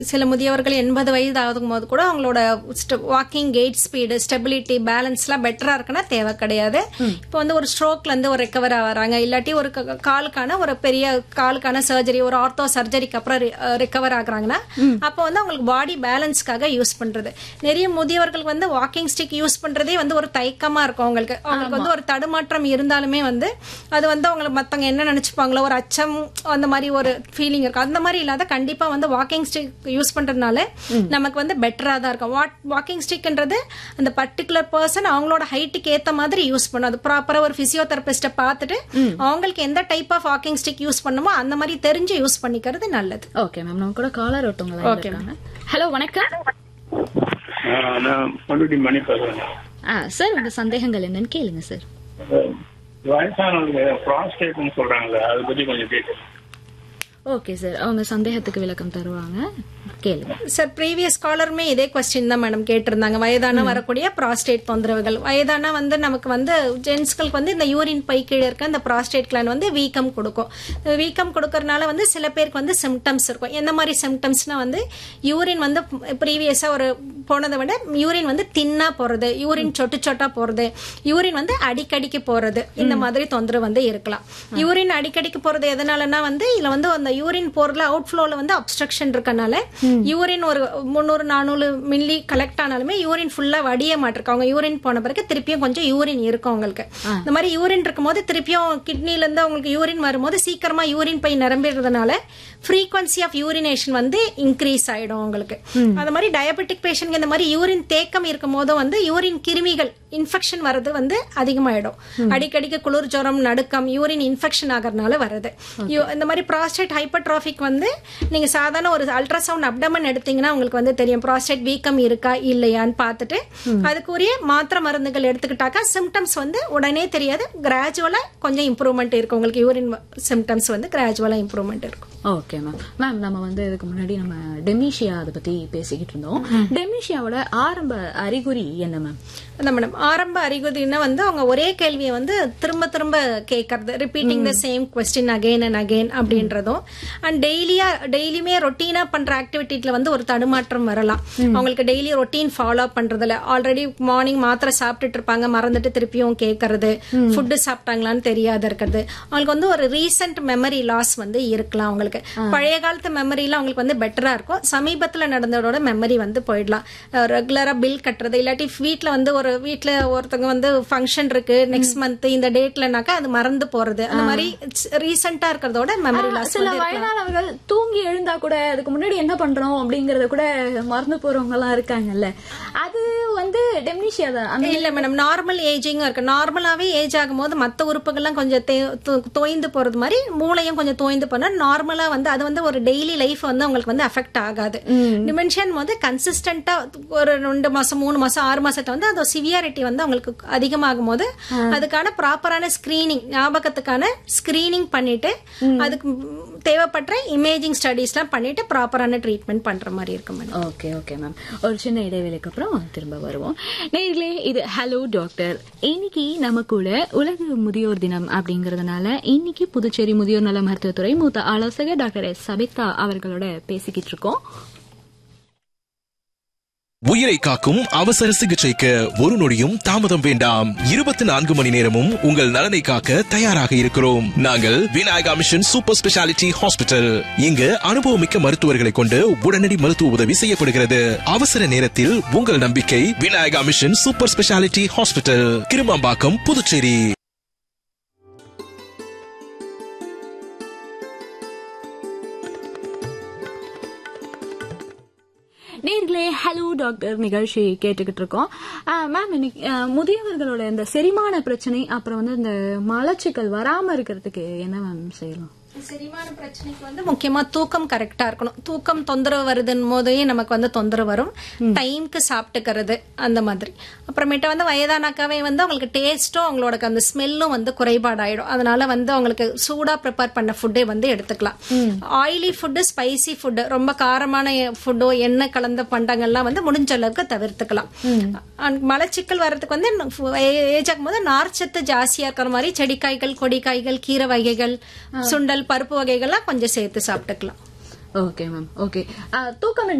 சில முதியவர்கள் எண்பது வயது ஆகும் போது கூட அவங்களோட வாக்கிங் கேட் ஸ்பீடு ஸ்டெபிலிட்டி பேலன்ஸ்லாம் பெட்டரா இருக்குன்னா தேவை கிடையாது இப்போ வந்து ஒரு ஸ்ட்ரோக்ல இருந்து ஒரு ரெக்கவர் ஆகிறாங்க இல்லாட்டி ஒரு க- காலுக்கான ஒரு பெரிய காலுக்கான சர்ஜரி ஒரு ஆர்த்தோ சர்ஜரிக்கு அப்புறம் ரெக்கவர் ஆகுறாங்கன்னா அப்போ வந்து அவங்களுக்கு பாடி பேலன்ஸ்க்காக யூஸ் பண்றது நிறைய முதியவர்களுக்கு வந்து வாக்கிங் ஸ்டிக் யூஸ் பண்றதே வந்து ஒரு தயக்கமா இருக்கும் அவங்களுக்கு அவங்களுக்கு வந்து ஒரு தடுமாற்றம் இருந்தாலுமே வந்து அது வந்து அவங்களை மத்தவங்க என்ன நினைச்சுப்பாங்களோ ஒரு அச்சம் அந்த மாதிரி ஒரு ஃபீலிங் இருக்கும் அந்த மாதிரி இல்லாத கண்டிப்பா வந்து வாக்கிங் ஸ்டிக் யூஸ் பண்றதுனால நமக்கு வந்து பெட்டரா தான் இருக்கும் வாக்கிங் ஸ்டிக்ன்றது அந்த பர்டிகுலர் பர்சன் அவங்களோட ஹைட்டுக்கு ஏத்த மாதிரி யூஸ் பண்ணும் அது ப்ராப்பரா ஒரு பிசியோதெரபிஸ்ட பார்த்துட்டு அவங்களுக்கு எந்த type of walking stick use பண்ணுமோ அந்த மாதிரி தெரிஞ்சு யூஸ் பண்ணிக்கிறது நல்லது ஓகே மேம் நம்ம கூட காலர் ஒருத்தவங்க Okay, இருக்காங்க ஹலோ வணக்கம் ஆ, நான் பண்ருட்டி மணி பேசுறேன் ஆ சார் உங்க சந்தேகங்கள் என்னன்னு கேளுங்க சார் வயசானவங்க ப்ராஸ்டேட்னு சொல்றாங்கல்ல அதை பத்தி கொஞ்சம் கேட்குறேன் ஓகே சார் அவங்க சந்தேகத்துக்கு விளக்கம் தருவாங்க கேளுங்க சார் ப்ரீவியஸ் காலருமே இதே கொஸ்டின் தான் மேடம் கேட்டிருந்தாங்க வயதான வரக்கூடிய ப்ராஸ்டேட் தொந்தரவுகள் வயதான வந்து நமக்கு வந்து ஜென்ஸ்களுக்கு வந்து இந்த யூரின் பை கீழே இருக்க இந்த ப்ராஸ்டேட் கிளான் வந்து வீக்கம் கொடுக்கும் வீக்கம் கொடுக்கறதுனால வந்து சில பேருக்கு வந்து சிம்டம்ஸ் இருக்கும் எந்த மாதிரி சிம்டம்ஸ்னா வந்து யூரின் வந்து ப்ரீவியஸா ஒரு போனதை விட யூரின் வந்து தின்னா போறது யூரின் சொட்டு சொட்டா போறது யூரின் வந்து அடிக்கடிக்கு போறது இந்த மாதிரி தொந்தரவு வந்து இருக்கலாம் யூரின் அடிக்கடிக்கு போறது எதனாலனா வந்து இதுல வந்து அந்த யூரின் போறதுல அவுட் ஃப்ளோல வந்து அப்ஸ்ட்ரக்ஷன் இருக்கனால யூரின் ஒரு முந்நூறு நானூறு மில்லி கலெக்ட் ஆனாலுமே யூரின் ஃபுல்லா வடிய மாட்டிருக்கு அவங்க யூரின் போன பிறகு திருப்பியும் கொஞ்சம் யூரின் இருக்கும் அவங்களுக்கு இந்த மாதிரி யூரின் இருக்கும்போது திருப்பியும் கிட்னில இருந்து அவங்களுக்கு யூரின் வரும்போது சீக்கிரமா யூரின் பை நிரம்பிடுறதுனால ஃப்ரீக்வன்சி ஆஃப் யூரினேஷன் வந்து இன்க்ரீஸ் ஆயிடும் உங்களுக்கு அந்த மாதிரி டயபெட்டிக் பேஷண்ட் இந்த மாதிரி யூரின் தேக்கம் இருக்கும் போதும் வந்து யூரின் கிருமிகள் இன்ஃபெக்ஷன் வர்றது வந்து அதிகமாயிடும் அடிக்கடிக்கு குளிர் ஜுரம் நடுக்கம் யூரின் இன்ஃபெக்ஷன் ஆகறதுனால வருது யூ- இந்த மாதிரி ப்ராஸ்டேட் ஹைப்பர்ட்ராஃபிக் வந்து நீங்க சாதாரண ஒரு அல்ட்ராசவுண்ட் அப்டமன் எடுத்தீங்கன்னா உங்களுக்கு வந்து தெரியும் ப்ராஸ்டேட் வீக்கம் இருக்கா இல்லையான்னு பார்த்துட்டு அதுக்குரிய மாத்திரை மருந்துகள் எடுத்துக்கிட்டாக்கா சிம்டம்ஸ் வந்து உடனே தெரியாது கிராஜுவலா கொஞ்சம் இம்ப்ரூவ்மெண்ட் இருக்கும் உங்களுக்கு யூரின் சிம்டம்ஸ் வந்து கிராஜுவலா இம்ப்ரூவ்மெண்ட் இருக்கும் ஓகே மேம் மேம் நம்ம வந்து இதுக்கு முன்னாடி நம்ம டெமிஷியா அதை பத்தி பேசிக்கிட்டு இருந்தோம் டெமிஷியாவோட ஆரம்ப அறிகுறி என்ன மேம் அதான் மேடம் ஆரம்ப அறிகுறின்னா வந்து அவங்க ஒரே கேள்வியை வந்து திரும்ப திரும்ப கேட்கறது repeating the same question again and again அப்படின்றதும் அண்ட் டெய்லியா டெய்லியுமே ரொட்டீனா பண்ற ஆக்டிவிட்டில வந்து ஒரு தடுமாற்றம் வரலாம் அவங்களுக்கு டெய்லி ரொட்டீன் ஃபாலோ பண்றதுல ஆல்ரெடி மார்னிங் மாத்திரை சாப்பிட்டுட்டு இருப்பாங்க மறந்துட்டு திருப்பியும் கேட்கறது ஃபுட்டு சாப்பிட்டாங்களான்னு தெரியாத இருக்கிறது அவங்களுக்கு வந்து ஒரு ரீசெண்ட் மெமரி லாஸ் வந்து இருக்கலாம் அவங்களுக்கு பழைய காலத்து மெமரிலாம் அவங்களுக்கு வந்து பெட்டரா இருக்கும் சமீபத்துல நடந்ததோட மெமரி வந்து போயிடலாம் ரெகுலரா பில் கட்டுறது இல்லாட்டி வீட்ல வந்து ஒரு வீட்ல ஒருத்தவங்க வந்து ஃபங்க்ஷன் இருக்கு நெக்ஸ்ட் மந்த் இந்த டேட்லனாக்கா அது மறந்து போறது அந்த மாதிரி ரீசெண்டா இருக்கிறதோட மெமரி லாஸ் சில வயதானவர்கள் தூங்கி எழுந்தா கூட அதுக்கு முன்னாடி என்ன பண்றோம் அப்படிங்கறத கூட மறந்து போறவங்க எல்லாம் இருக்காங்கல்ல அது வந்து டெம்னிஷியா தான் அந்த இல்ல மேடம் நார்மல் ஏஜிங்கும் இருக்கு நார்மலாவே ஏஜ் ஆகும்போது மத்த உறுப்புகள்லாம் கொஞ்சம் தே- தோ- தோய்ந்து போறது மாதிரி மூளையும் கொஞ்சம் தோய்ந்து போனா நார்மலா வந்து அது வந்து ஒரு டெய்லி லைஃப் வந்து உங்களுக்கு வந்து அஃபெக்ட் ஆகாது டிமென்ஷன் வந்து கன்சிஸ்டன்டா ஒரு ரெண்டு மாசம் மூணு மாசம் ஆறு மாசத்துல வந்து அந்த சிவியாரிட்டி வந்து அவங்களுக்கு அதிகமாகும் போது அதுக்கான ப்ராப்பரான ஸ்கிரீனிங் ஞாபகத்துக்கான ஸ்கிரீனிங் பண்ணிட்டு அதுக்கு ம், தேவைப்பட்ட இமேஜிங் ஸ்டடீஸ்லாம் பண்ணிட்டு ப்ராப்பரான ட்ரீட்மெண்ட் பண்ற மாதிரி இருக்கும் மேடம் ஓகே ஓகே மேம் ஒரு சின்ன இடைவேளைக்கு அப்புறம் திரும்ப வருவோம் நேர்களே இது ஹலோ டாக்டர் இன்னைக்கு நம்ம கூட உலக முதியோர் தினம் அப்படிங்கறதுனால இன்னைக்கு புதுச்சேரி முதியோர் நல மருத்துவத்துறை மூத்த ஆலோசகர் டாக்டர் எஸ் சபிதா அவர்களோட பேசிக்கிட்டு இருக்கோம் உயிரை காக்கும் அவசர சிகிச்சைக்கு ஒரு நொடியும் தாமதம் வேண்டாம் இருபத்தி நான்கு மணி நேரமும் உங்கள் நலனை காக்க தயாராக இருக்கிறோம் நாங்கள் Vinayaka mission super speciality hospital இங்கு அனுபவமிக்க மருத்துவர்களை கொண்டு உடனடி மருத்துவ உதவி செய்யப்படுகிறது அவசர நேரத்தில் உங்கள் நம்பிக்கை Vinayaka mission super speciality hospital Kirumampakkam Puducherry நேர்களே ஹலோ டாக்டர் நிகழ்ச்சி கேட்டுக்கிட்டு இருக்கோம் மேம் இன்னைக்கு ஆ, முதியவர்களோட இந்த செரிமான பிரச்சனை அப்புறம் வந்து இந்த மலச்சிக்கல் வராம இருக்கிறதுக்கு என்ன மேம் செய்யலாம் செரிமான பிரச்சனைக்கு வந்து முக்கியமா தூக்கம் கரெக்டா இருக்கணும் தூக்கம் தொந்தரவு வருதுன்னு போதே நமக்கு வந்து தொந்தரவு வரும் டைம்க்கு சாப்பிட்டுக்கிறது அந்த மாதிரி அப்புறமேட்டு வந்து வயதானாக்காவே வந்து அவங்களுக்கு டேஸ்ட்டும் அவங்களோட அந்த ஸ்மெல்லும் வந்து குறைபாடாயிடும் அதனால வந்து அவங்களுக்கு சூடா ப்ரிப்பேர் பண்ண ஃபுட்டே வந்து எடுத்துக்கலாம் ஆயிலி ஃபுட்டு ஸ்பைசி ஃபுட்டு ரொம்ப காரமான ஃபுட்டோ எண்ணெய் கலந்த பண்டங்கள்லாம் வந்து முடிஞ்ச அளவுக்கு தவிர்த்துக்கலாம் அண்ட் மலச்சிக்கல் வர்றதுக்கு வந்து ஏஜ் ஆகும்போது நார்ச்சத்து ஜாஸ்தியா இருக்கிற மாதிரி செடிக்காய்கள் கொடிக்காய்கள் கீரை வகைகள் சுண்டல் பருப்பு வகைகள்லாம் கொஞ்சம் சேர்த்து சாப்பிட்டுக்கலாம் ஓகே மேம் ஓகே தூக்கம்